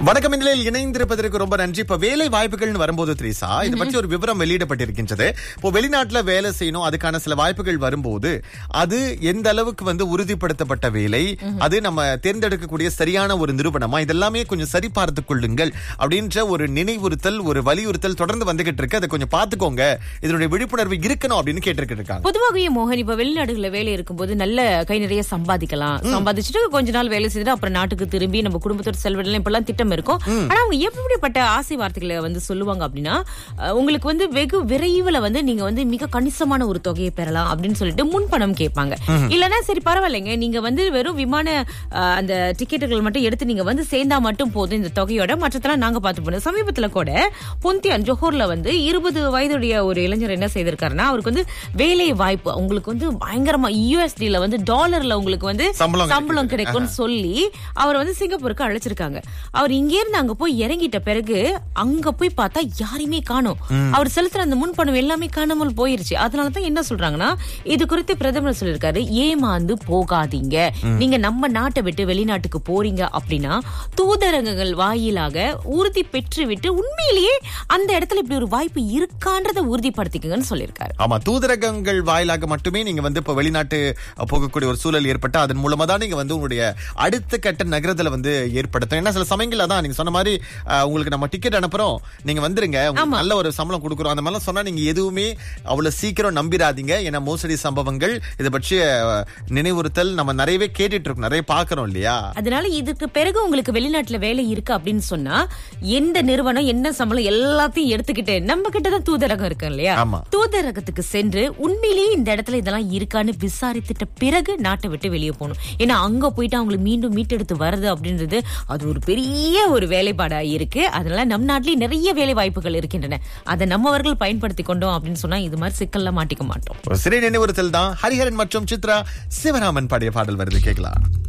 வணக்கம் இந்நிலையில் இணைந்திருப்பதற்கு ரொம்ப நன்றி இப்ப வேலை வாய்ப்புகள்னு வரும்போது திரேசா இதை பற்றி ஒரு விவரம் வெளியிடப்பட்டிருக்கின்றது இப்போ வெளிநாட்டுல வேலை செய்யணும் அதுக்கான சில வாய்ப்புகள் வரும்போது அது எந்த அளவுக்கு வந்து உறுதிப்படுத்தப்பட்ட வேலை அது நம்ம தேர்ந்தெடுக்கக்கூடிய சரியான ஒரு நிறுவனமா இதெல்லாமே கொஞ்சம் சரி பார்த்து கொள்ளுங்கள் அப்படின்ற ஒரு நினைவுறுத்தல் ஒரு வலியுறுத்தல் தொடர்ந்து வந்துகிட்டு இருக்கு அதை கொஞ்சம் பாத்துக்கோங்க இதனுடைய விழிப்புணர்வு இருக்கணும் அப்படின்னு கேட்டிருக்கிட்டு இருக்காங்க பொதுவாகவே மோகன் இப்ப வெளிநாடுகள்ல வேலை இருக்கும்போது நல்ல கை நிறைய சம்பாதிக்கலாம் சம்பாதிச்சுட்டு கொஞ்ச நாள் வேலை செய்துட்டு அப்புறம் நாட்டுக்கு திரும்பி நம்ம குடும்பத்தோட செல்வதெல்லாம் இப்பெல்லாம் திட்டம் இருக்கும் ஆனா அவங்க எப்படிப்பட்ட ஆசை வார்த்தைகளை வந்து சொல்லுவாங்க அப்படின்னா அஹ், உங்களுக்கு வந்து வெகு விரைவில் வந்து நீங்க வந்து மிக கணிசமான ஒரு தொகையை பெறலாம் அப்படின்னு சொல்லிட்டு முன்பணம் கேட்பாங்க இல்லனா சரி பரவாயில்லைங்க நீங்க வந்து வெறும் விமான அஹ், அந்த டிக்கெட்டுகள் மட்டும் எடுத்து நீங்க வந்து சேர்ந்தா மட்டும் போதும் இந்த தொகையோட மற்றதெல்லாம் நாங்க பார்த்து போனோம் சமீபத்துல கூட பொந்தியான் ஜோஹர்ல வந்து இருபது வயதுடைய ஒரு இளைஞர் என்ன செய்திருக்காருன்னா அவருக்கு வந்து வேலை வாய்ப்பு உங்களுக்கு வந்து பயங்கரமா யூஎஸ்டில வந்து டாலர்ல உங்களுக்கு வந்து சம்பளம் சம்பளம் கிடைக்கும்னு சொல்லி அவர் வந்து சிங்கப்பூருக்கு அழைச்சிருக்காங்க அவர் இங்க இருந்து அங்க போய் இறங்கிட்ட பிறகு அங்க போய் பார்த்தா யாரையுமே காணோம் அவர் செலுத்துற அந்த முன்பணம் எல்லாமே காணாமல் போயிருச்சு அதனாலதான் என்ன சொல்றாங்கன்னா இது குறித்து பிரதமர் சொல்லிருக்காரு ஏமாந்து போகாதீங்க நீங்க நம்ம நாட்டை விட்டு வெளிநாட்டுக்கு போறீங்க அப்படின்னா தூதரகங்கள் வாயிலாக உறுதி பெற்று விட்டு உண்மையிலேயே அந்த இடத்துல இப்படி ஒரு வாய்ப்பு இருக்கான்றதை உறுதிப்படுத்திக்கங்கன்னு சொல்லியிருக்காரு ஆமா தூதரகங்கள் வாயிலாக மட்டுமே நீங்க வந்து இப்ப வெளிநாட்டு போகக்கூடிய ஒரு சூழல் ஏற்பட்டு அதன் மூலமா தான் நீங்க வந்து உங்களுடைய அடுத்த கட்ட நகரத்துல வந்து ஏற்படுத்தும் ஏன்னா சில சமயங்கள்ல தான் நீங்க சொன்ன மாதிரி அஹ், உங்களுக்கு நம்ம டிக்கெட் அனுப்புறோம் நீங்க வந்துருங்க உங்களுக்கு நல்ல ஒரு சம்பளம் கொடுக்குறோம் அந்த மாதிரிலாம் சொன்னா நீங்க எதுவுமே அவ்வளவு சீக்கிரம் நம்பிராதீங்க ஏன்னா மோசடி சம்பவங்கள் இதை பற்றிய அஹ், நினைவுறுத்தல் நம்ம நிறையவே கேட்டுட்டு இருக்கோம் நிறைய பாக்குறோம் இல்லையா அதனால இதுக்கு பிறகு உங்களுக்கு வெளிநாட்டுல வேலை இருக்கு அப்படின்னு சொன்னா எந்த நிறுவனம் என்ன சம்பளம் எல்லாத்தையும் எடுத்துக்கிட்டு நம்ம கிட்ட தான் தூதரகம் இருக்கு இல்லையா ஆமா. தூதரகத்துக்கு சென்று உண்மையிலேயே இந்த இடத்துல இதெல்லாம் இருக்கான்னு விசாரித்துட்ட பிறகு நாட்டை விட்டு வெளியே போகணும் ஏன்னா அங்க போயிட்டு அவங்களை மீண்டும் மீட்டெடுத்து வருது அப்படின்றது அது ஒரு பெரிய ஒரு வேலைப்பாடா இருக்கு அதனால நம் நாட்டிலேயே நிறைய வேலை வாய்ப்புகள் இருக்கின்றன அதை நம்மவர்கள் பயன்படுத்தி கொண்டோம் அப்படின்னு சொன்னா இது மாதிரி சிக்கல்ல மாட்டிக்க மாட்டோம் ஒரு சிறை நினைவுறுத்தல் தான் ஹரிஹரன் மற்றும் சித்ரா சிவராமன் பாடிய பாடல் வருது கேட்கலாம்